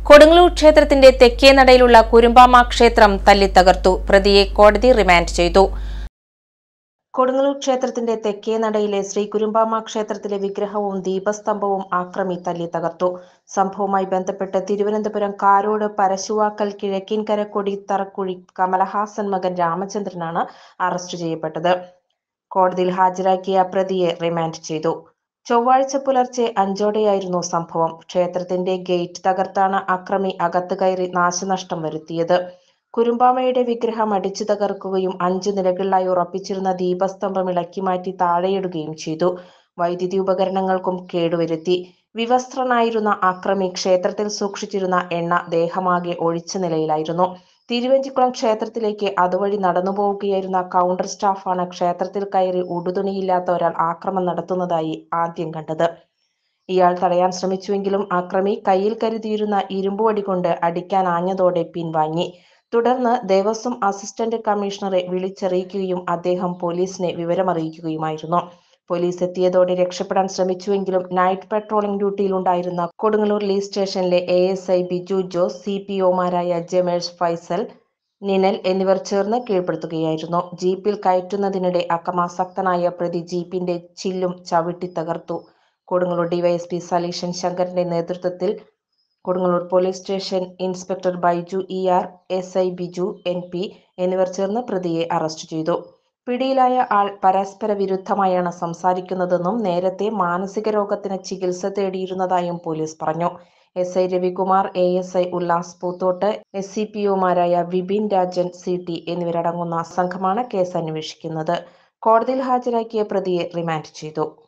കൊടുങ്ങല്ലൂർ ക്ഷേത്രത്തിന്റെ തെക്കേ നടയിലുള്ള കുരുമ്പാമ ക്ഷേത്രം തല്ലിത്തകർത്തു പ്രതിയെ കോടതി റിമാൻഡ് ചെയ്തു കൊടുങ്ങല്ലൂർ ക്ഷേത്രത്തിന്റെ തെക്കേ നടയിലെ ശ്രീ കുരുമ്പാമ ക്ഷേത്രത്തിലെ വിഗ്രഹവും ദീപസ്തംഭവും ആക്രമി തല്ലി തകർത്തു സംഭവവുമായി ബന്ധപ്പെട്ട് തിരുവനന്തപുരം കാരോട് പരശുവാക്കൽ കിഴക്കിൻകര കൊടിത്തറക്കുഴി കമലഹാസൻ മകൻ രാമചന്ദ്രനാണ് അറസ്റ്റ് ചെയ്യപ്പെട്ടത് കോടതിയിൽ ഹാജരാക്കിയ പ്രതിയെ റിമാൻഡ് ചെയ്തു ചൊവ്വാഴ്ച പുലർച്ചെ അഞ്ചോടെയായിരുന്നു സംഭവം ക്ഷേത്രത്തിന്റെ ഗേറ്റ് തകർത്താണ് അക്രമി അകത്ത് കയറി നാശനഷ്ടം വരുത്തിയത് കുരുമ്പാമയുടെ വിഗ്രഹം അടിച്ചു തകർക്കുകയും അഞ്ചു നിലകളിലായി ഉറപ്പിച്ചിരുന്ന ദീപസ്തംഭം ഇളക്കി മാറ്റി താഴെയിടുകയും ചെയ്തു വൈദ്യുതി ഉപകരണങ്ങൾക്കും കേടുവരുത്തി വിവസ്ത്രനായിരുന്ന അക്രമി ക്ഷേത്രത്തിൽ സൂക്ഷിച്ചിരുന്ന എണ്ണ ദേഹമാകെ ഒഴിച്ച നിലയിലായിരുന്നു തിരുവഞ്ചിക്കുളം ക്ഷേത്രത്തിലേക്ക് അതുവഴി നടന്നു പോവുകയായിരുന്ന കൗണ്ടർ സ്റ്റാഫാണ് ക്ഷേത്രത്തിൽ കയറി ഉടുതുണിയില്ലാത്ത ഒരാൾ ആക്രമണം നടത്തുന്നതായി ആദ്യം കണ്ടത് ഇയാൾ തടയാൻ ശ്രമിച്ചുവെങ്കിലും അക്രമി കയ്യിൽ കരുതിയിരുന്ന ഇരുമ്പുവടി കൊണ്ട് അടിക്കാൻ ആഞ്ഞതോടെ പിൻവാങ്ങി തുടർന്ന് ദേവസ്വം അസിസ്റ്റന്റ് കമ്മീഷണറെ വിളിച്ചറിയിക്കുകയും അദ്ദേഹം പോലീസിനെ വിവരമറിയിക്കുകയുമായിരുന്നു പോലീസ് എത്തിയതോടെ രക്ഷപ്പെടാൻ ശ്രമിച്ചുവെങ്കിലും നൈറ്റ് പെട്രോളിംഗ് ഡ്യൂട്ടിയിലുണ്ടായിരുന്ന കൊടുങ്ങല്ലൂർ ലീ സ്റ്റേഷനിലെ A S I Biju Jose C P ഒമാരായ ജമേഷ് ഫൈസൽ നിനൽ എന്നിവർ ചേർന്ന് കീഴ്പ്പെടുത്തുകയായിരുന്നു ജീപ്പിൽ കയറ്റുന്നതിനിടെ അക്രമാസക്തനായ പ്രതി ജീപ്പിന്റെ ചില്ലും ചവിട്ടി തകർത്തു കൊടുങ്ങല്ലൂർ ഡിവൈഎസ്പി സലീഷൻ ശങ്കറിന്റെ നേതൃത്വത്തിൽ Kodungallur police station inspector Baiju E R S I Biju N P എന്നിവർ ചേർന്ന് പ്രതിയെ അറസ്റ്റ് ചെയ്തു പിടിയിലായ ആൾ പരസ്പര വിരുദ്ധമായാണ് സംസാരിക്കുന്നതെന്നും നേരത്തെ മാനസിക രോഗത്തിന് ചികിത്സ തേടിയിരുന്നതായും പോലീസ് പറഞ്ഞു S I Ravikumar A S I Ullas Poothottu S C P ഒമാരായ വിപിൻ രാജൻ സി ടി എന്നിവരടങ്ങുന്ന സംഘമാണ് കേസ് അന്വേഷിക്കുന്നത് കോടതിയിൽ ഹാജരാക്കിയ പ്രതിയെ റിമാൻഡ് ചെയ്തു